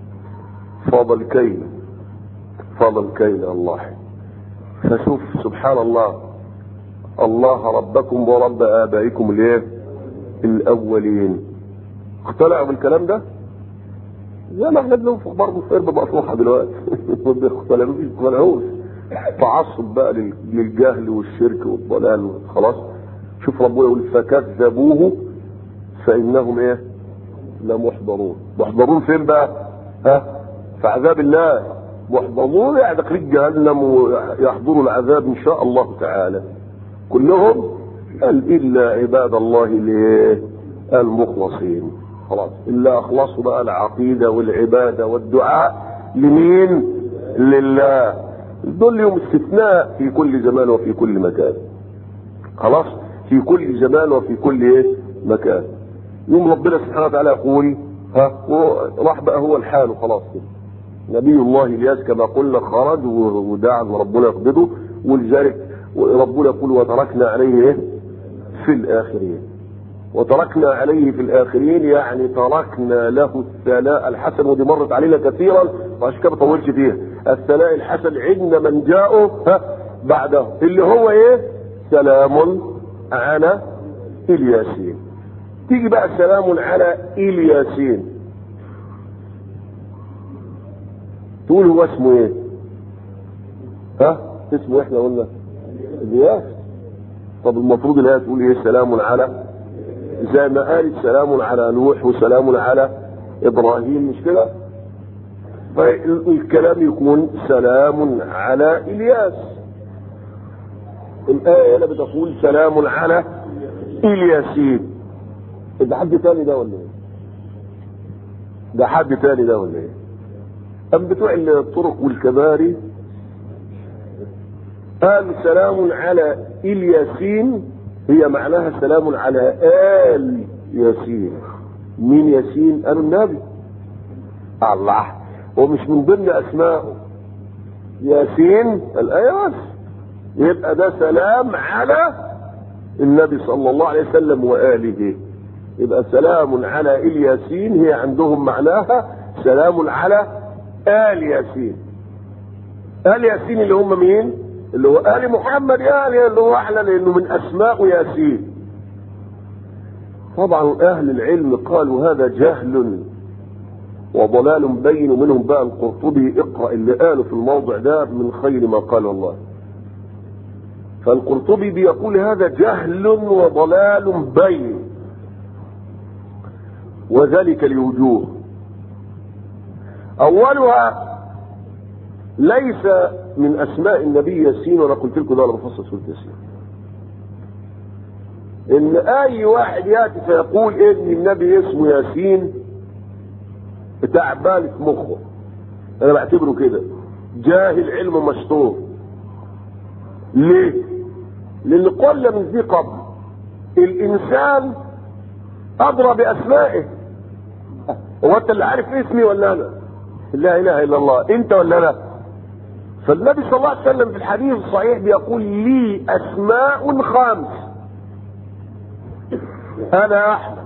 فاضل كيل فاضل كيل الله فشوف سبحان الله الله ربكم ورب ابائكم الايه الاولين اقتنعوا بالكلام ده زي ما احنا بننفخ برضه في قرب مقطوعه دلوقتي ما بيقتنعوش ما بيقتنعوش تعصب بقى لل- للجهل والشرك والضلال خلاص شوف ربنا يقول فكذبوه فانهم ايه لمحضرون محضرون فين بقى ها في عذاب الله محضرون يعني داخلين جهنم ويحضروا العذاب ان شاء الله تعالى كلهم قال الا عباد الله الايه المخلصين خلاص الا اخلصوا بقى العقيده والعباده والدعاء لمين لله دول لهم استثناء في كل زمان وفي كل مكان خلاص في كل زمان وفي كل ايه مكان يوم ربنا سبحانه وتعالى يقول ها راح بقى هو الحال خلاص كده نبي الله الياس كما قلنا خرج ودعا ان ربنا يقبضه ولذلك ربنا يقول وتركنا عليه ايه في الاخرين وتركنا عليه في الاخرين يعني تركنا له الثناء الحسن ودي مرت علينا كثيرا وعشان كده ما طولش فيها الثناء الحسن عند من جاءه ها بعده اللي هو ايه سلام على الياسين تيجي بقى سلام على الياسين تقول هو اسمه ايه ها اسمه احنا قلنا الياس طب المفروض الآية تقول ايه سلام على زي ما قالت سلام على نوح وسلام على ابراهيم مش كده فالكلام يكون سلام على الياس الآية هنا بتقول سلام على الياسين ده حد تاني ده ولا ايه؟ ده حد تاني ده ولا ايه؟ أم بتوع الطرق والكباري قال سلام على الياسين هي معناها سلام على آل ياسين مين ياسين؟ قالوا النبي الله ومش من ضمن أسمائه ياسين الآية بس يبقى ده سلام على النبي صلى الله عليه وسلم وآله يبقى سلام على الياسين هي عندهم معناها سلام على آل ياسين آل ياسين اللي هم مين؟ اللي هو آل محمد يعني اللي هو أحلى لأنه من أسماء ياسين طبعا أهل العلم قالوا هذا جهل وضلال بين منهم بقى القرطبي اقرأ اللي قاله في الموضع ده من خير ما قال الله فالقرطبي بيقول هذا جهل وضلال بين وذلك لوجوه اولها ليس من اسماء النبي ياسين وانا قلت لكم ده انا بفصل سوره ياسين ان اي واحد ياتي فيقول ان النبي اسمه ياسين بتاع بالك مخه انا بعتبره كده جاهل علم مشطور ليه لان قل من ذي قبل الانسان ادرى باسمائه هو انت اللي عارف اسمي ولا انا لا اله الا الله انت ولا انا فالنبي صلى الله عليه وسلم في الحديث الصحيح بيقول لي اسماء خمس انا احمد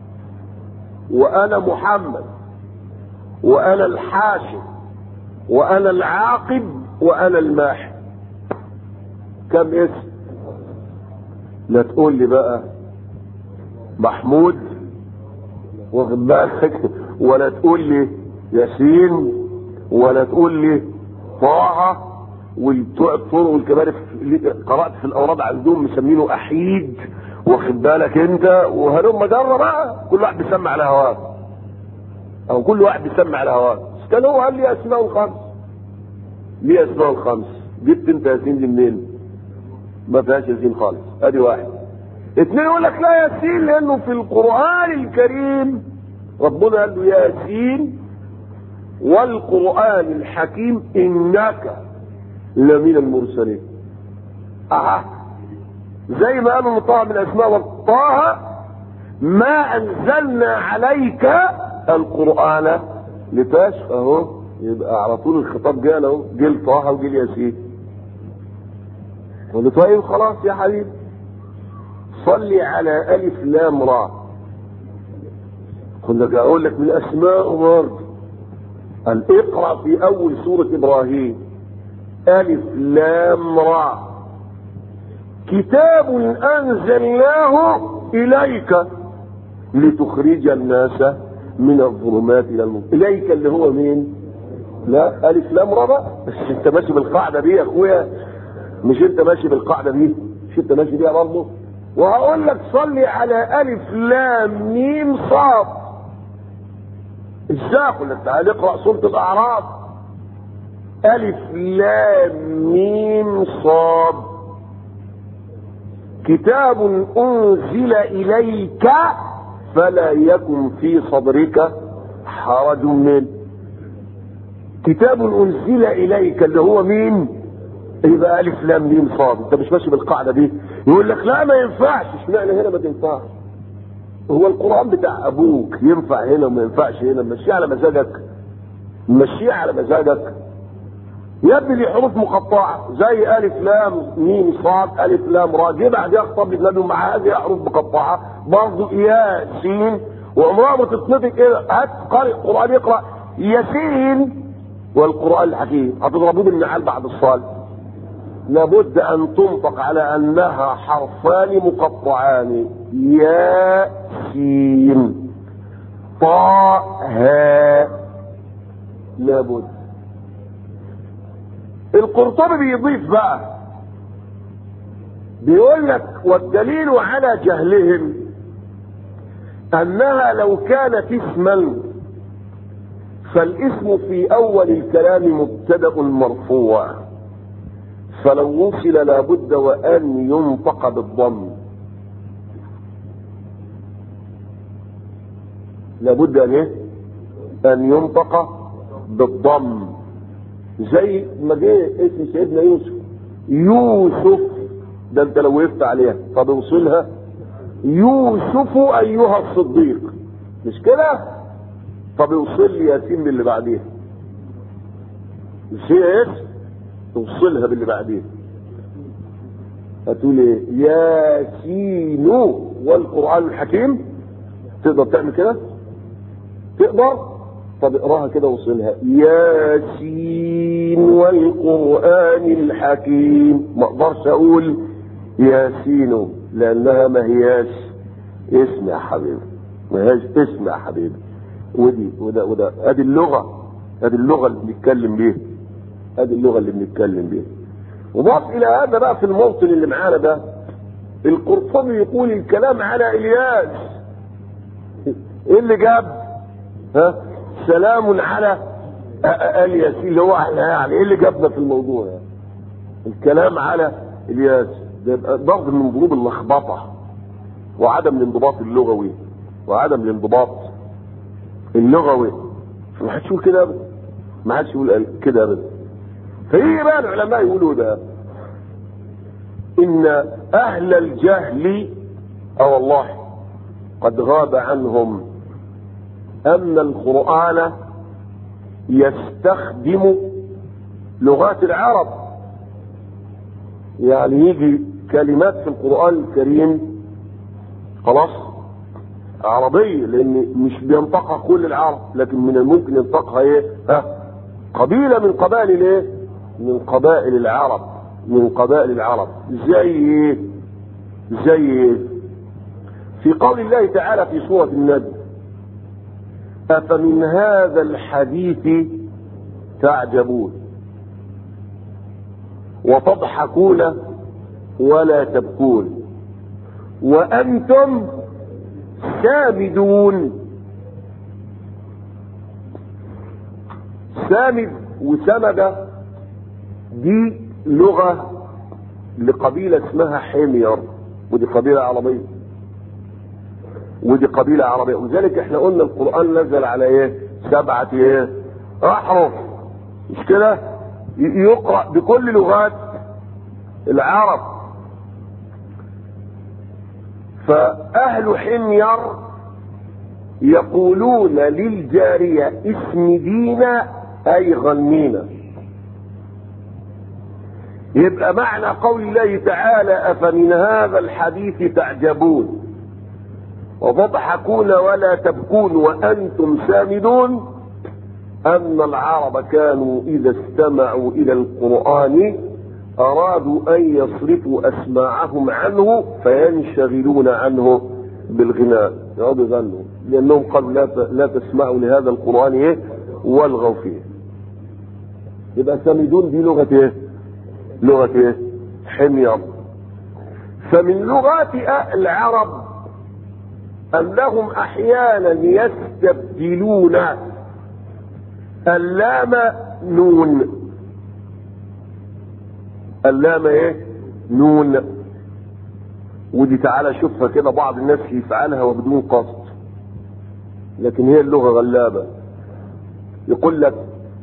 وانا محمد وانا الحاشر وانا العاقب وانا الماحي كم اسم لا تقول لي بقى محمود واخد بالك ولا تقول لي ياسين ولا تقول لي طه والبتوع الطرق والكباري قرات في الاوراد عندهم مسمينه احيد واخد بالك انت وهلم جره بقى كل واحد بيسمع على هواه او كل واحد بيسمع على هواه كان هو قال لي اسماء الخمس ليه اسماء الخمس جبت انت ياسين دي منين ما فيهاش ياسين خالص ادي واحد اثنين يقول لك لا ياسين لانه في القران الكريم ربنا قال له ياسين والقران الحكيم انك لمن المرسلين اه زي ما قالوا طه من اسماء طه ما انزلنا عليك القران لتشقى اهو يبقى على طول الخطاب جه اهو جه طه وجه ياسين قلت طيب خلاص يا حبيبي صلي على الف لام را كنت اقول لك من اسماء برضه قال اقرا في اول سوره ابراهيم الف لام را كتاب انزلناه اليك لتخرج الناس من الظلمات الى النور اليك اللي هو مين لا الف لام را بقى بس انت ماشي بالقاعده دي يا اخويا مش انت ماشي بالقاعده دي مش انت ماشي بيها برضه وهقول لك صلي على الف لام ميم صاد ازاي اقول لك تعالى اقرا سوره الاعراف الف لام ميم صاد كتاب انزل اليك فلا يكن في صدرك حرج منه كتاب انزل اليك اللي هو مين يبقى الف لام ميم صاد انت مش ماشي بالقاعده دي يقول لك لا ما ينفعش اشمعنى هنا ما تنفعش هو القران بتاع ابوك ينفع هنا وما ينفعش هنا مشيه على مزاجك مشيه على مزاجك يا ابني دي حروف مقطعه زي الف لام ميم صاد الف لام را جه بعدها خطاب النبي مع هذه حروف مقطعه برضه يا سين وعمرها ما تتنطق كده هات قارئ قران يقرا ياسين والقران الحكيم هتضربوه بالنعال بعد الصلاه لابد ان تنطق على انها حرفان مقطعان يا سين طه لابد القرطبي بيضيف بقى بيقول لك والدليل على جهلهم انها لو كانت اسما فالاسم في اول الكلام مبتدا مرفوع فلو وصل لابد وان ينطق بالضم لابد ان ايه ان ينطق بالضم زي ما جه اسم سيدنا يوسف يوسف ده انت لو وقفت عليها طب اوصلها يوسف ايها الصديق مش كده طب اوصل لي ياسين باللي بعديها مش هي اسم توصلها باللي بعديها هتقول ايه ياسين والقران الحكيم تقدر تعمل كده تقدر طب اقراها كده وصلها ياسين والقرآن الحكيم ما اقدرش اقول ياسين لانها ما هياش اسم يا حبيبي ما هياش اسم يا حبيبي ودي وده وده ادي اللغة ادي اللغة اللي بنتكلم بيها ادي اللغة اللي بنتكلم بيها وضاف الى هذا بقى في الموطن اللي معانا ده القرطبي يقول الكلام على الياس ايه اللي جاب ها سلام على ال ياسين اللي هو احنا يعني ايه اللي جابنا في الموضوع يعني الكلام على الياس ده يبقى ضرب من ضروب اللخبطه وعدم الانضباط اللغوي وعدم الانضباط اللغوي ما حدش يقول كده ابدا ما حدش يقول كده ابدا فيجي بقى العلماء يقولوا ده ان اهل الجهل اه والله قد غاب عنهم ان القران يستخدم لغات العرب يعني يجي كلمات في القران الكريم خلاص عربية لان مش بينطقها كل العرب لكن من الممكن ينطقها ايه ها قبيلة من قبائل الايه من قبائل العرب من قبائل العرب زي ايه زي ايه في قول الله تعالى في سورة النجم أفمن هذا الحديث تعجبون وتضحكون ولا تبكون وأنتم سامدون سامد وسمد دي لغة لقبيلة اسمها حمير ودي قبيلة عربية ودي قبيلة عربية ولذلك احنا قلنا القرآن نزل على ايه سبعة ايه احرف مش كده يقرأ بكل لغات العرب فأهل حمير يقولون للجارية اسم دينا أي غنينا يبقى معنى قول الله تعالى أفمن هذا الحديث تعجبون وتضحكون ولا تبكون وأنتم سامدون أن العرب كانوا إذا استمعوا إلى القرآن أرادوا أن يصرفوا أسماعهم عنه فينشغلون عنه بالغناء يقعدوا يغنوا لأنهم قالوا لا لا تسمعوا لهذا القرآن إيه والغوا فيه يبقى سامدون دي لغة إيه؟ لغة إيه؟ حمير فمن لغات العرب أنهم أحيانا يستبدلون اللام نون اللام ايه نون ودي تعالى شوفها كده بعض الناس يفعلها وبدون قصد لكن هي اللغة غلابة يقول لك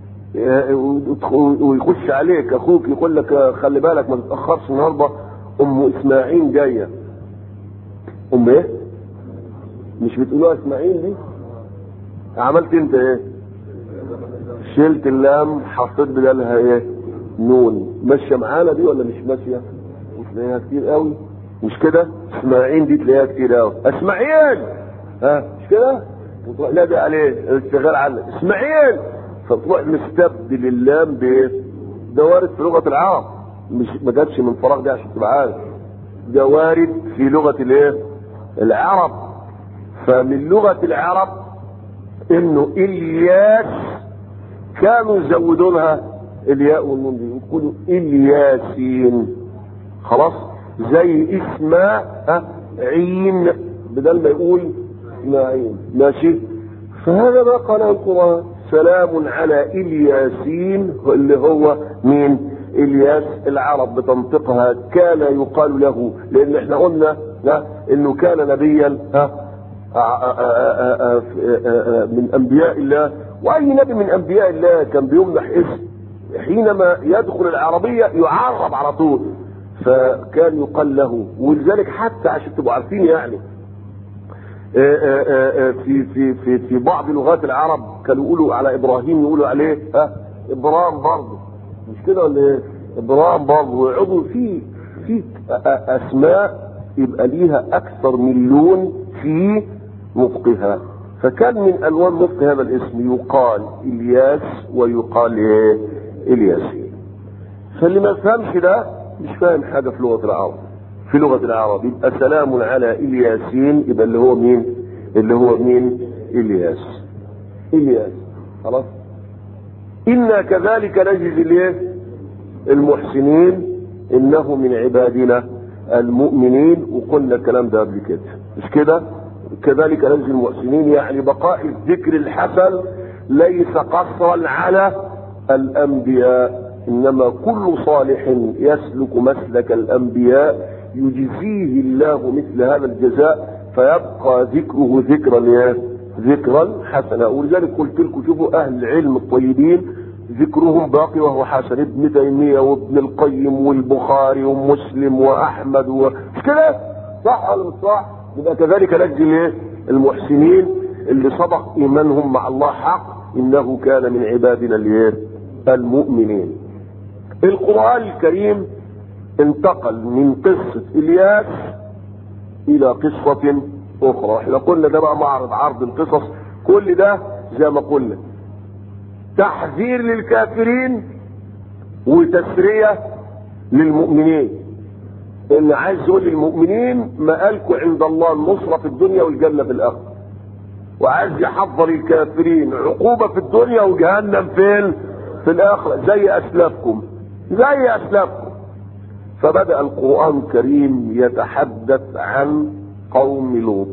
ويخش عليك اخوك يقول لك خلي بالك ما تتاخرش النهارده ام اسماعيل جايه ام ايه مش بتقولوها اسماعيل دي عملت انت ايه شلت اللام حطيت بدلها ايه نون ماشيه معانا دي ولا مش ماشيه وتلاقيها كتير قوي مش كده اسماعيل دي تلاقيها كتير قوي اسماعيل ها مش كده وتروح نادي عليه اشتغال عنك اسماعيل فتروح مستبدل اللام بايه ده وارد في لغه العرب مش ما جاتش من فراغ دي عشان تبقى عارف ده وارد في لغه الايه العرب فمن لغه العرب انه الياس كانوا يزودونها الياء والنون دي يقولوا الياسين خلاص زي اسماء عين بدل ما يقول اسماعيل ماشي فهذا ما قاله القرآن سلام على الياسين اللي هو مين الياس العرب بتنطقها كان يقال له لان احنا قلنا ها انه كان نبيا ها من انبياء الله واي نبي من انبياء الله كان بيمنح اسم حينما يدخل العربية يعرب على طول فكان يقال له ولذلك حتى عشان تبقوا عارفين يعني في في في في بعض لغات العرب كانوا يقولوا على ابراهيم يقولوا عليه ها ابرام برضه مش كده ولا ايه؟ ابرام برضه ويقعدوا في في اسماء يبقى ليها اكثر من لون في نطقها فكان من الوان نطق هذا الاسم يقال الياس ويقال ايه؟ الياسين فاللي ما فهمش ده مش فاهم حاجه في لغه العرب في لغه العرب يبقى سلام على الياسين يبقى اللي هو مين اللي هو مين الياس الياس خلاص انا كذلك نجزي الايه المحسنين انه من عبادنا المؤمنين وقلنا الكلام ده قبل كده مش كده كذلك نجزي المحسنين يعني بقاء الذكر الحسن ليس قصرا على الانبياء انما كل صالح يسلك مسلك الانبياء يجزيه الله مثل هذا الجزاء فيبقى ذكره ذكرا ذكرا حسنا ولذلك قلت لكم شوفوا اهل العلم الطيبين ذكرهم باقي وهو حسن ابن تيميه وابن القيم والبخاري ومسلم واحمد و... مش كده صح ولا مش صح؟ يبقى كذلك نجزي المحسنين اللي صدق ايمانهم مع الله حق انه كان من عبادنا الايه؟ المؤمنين. القران الكريم انتقل من قصه الياس الى قصه اخرى، احنا قلنا ده بقى معرض عرض القصص كل ده زي ما قلنا تحذير للكافرين وتسريه للمؤمنين. اللي عايز يقول للمؤمنين مآلكم عند الله النصرة في الدنيا والجنة في الآخرة. وعايز يحضر الكافرين عقوبة في الدنيا وجهنم فين؟ في الآخرة زي أسلافكم زي أسلافكم فبدأ القرآن الكريم يتحدث عن قوم لوط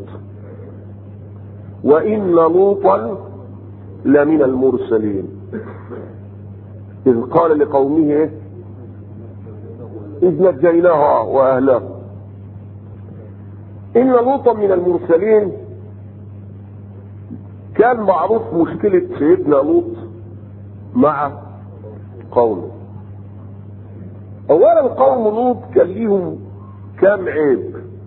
وإن لوطا لمن المرسلين إذ قال لقومه إيه؟ إذ نجيناها وأهلها إن لوطا من المرسلين كان معروف مشكلة سيدنا لوط مع قومه أولا قوم لوط كان ليهم كام عيب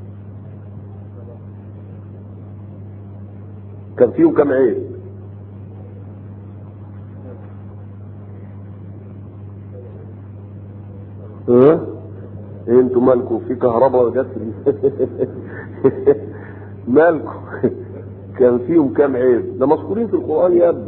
كان فيهم كام عيب ها إيه انتوا مالكم في كهرباء جت مالكم كان فيهم كام عيب ده مذكورين في القرآن يا ابني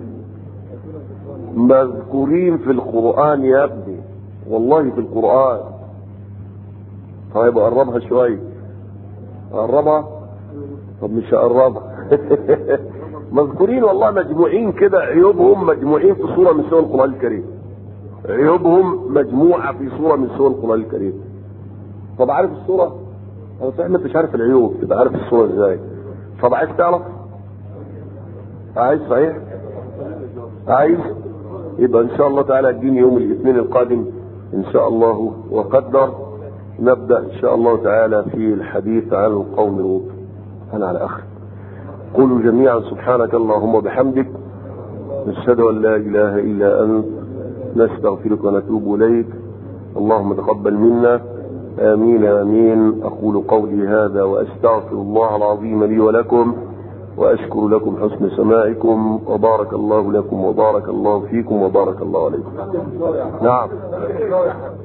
مذكورين في القرآن يا ابني والله في القرآن طيب قربها شوية قربها طب مش هقربها مذكورين والله مجموعين كده عيوبهم مجموعين في صورة من سور القرآن الكريم عيوبهم مجموعة في صورة من سور القرآن الكريم طب عارف الصورة؟ أنا صحيح ما انتش عارف العيوب تبقى عارف الصورة ازاي طب عايز تعرف؟ عايز صحيح؟ عايز؟ يبقى ان شاء الله تعالى اديني يوم الاثنين القادم ان شاء الله وقدر نبدا ان شاء الله تعالى في الحديث عن القوم لوط انا على اخر قولوا جميعا سبحانك اللهم وبحمدك نشهد ان لا اله الا انت نستغفرك ونتوب اليك اللهم تقبل منا امين امين اقول قولي هذا واستغفر الله العظيم لي ولكم واشكر لكم حسن سماعكم وبارك الله لكم وبارك الله فيكم وبارك الله عليكم نعم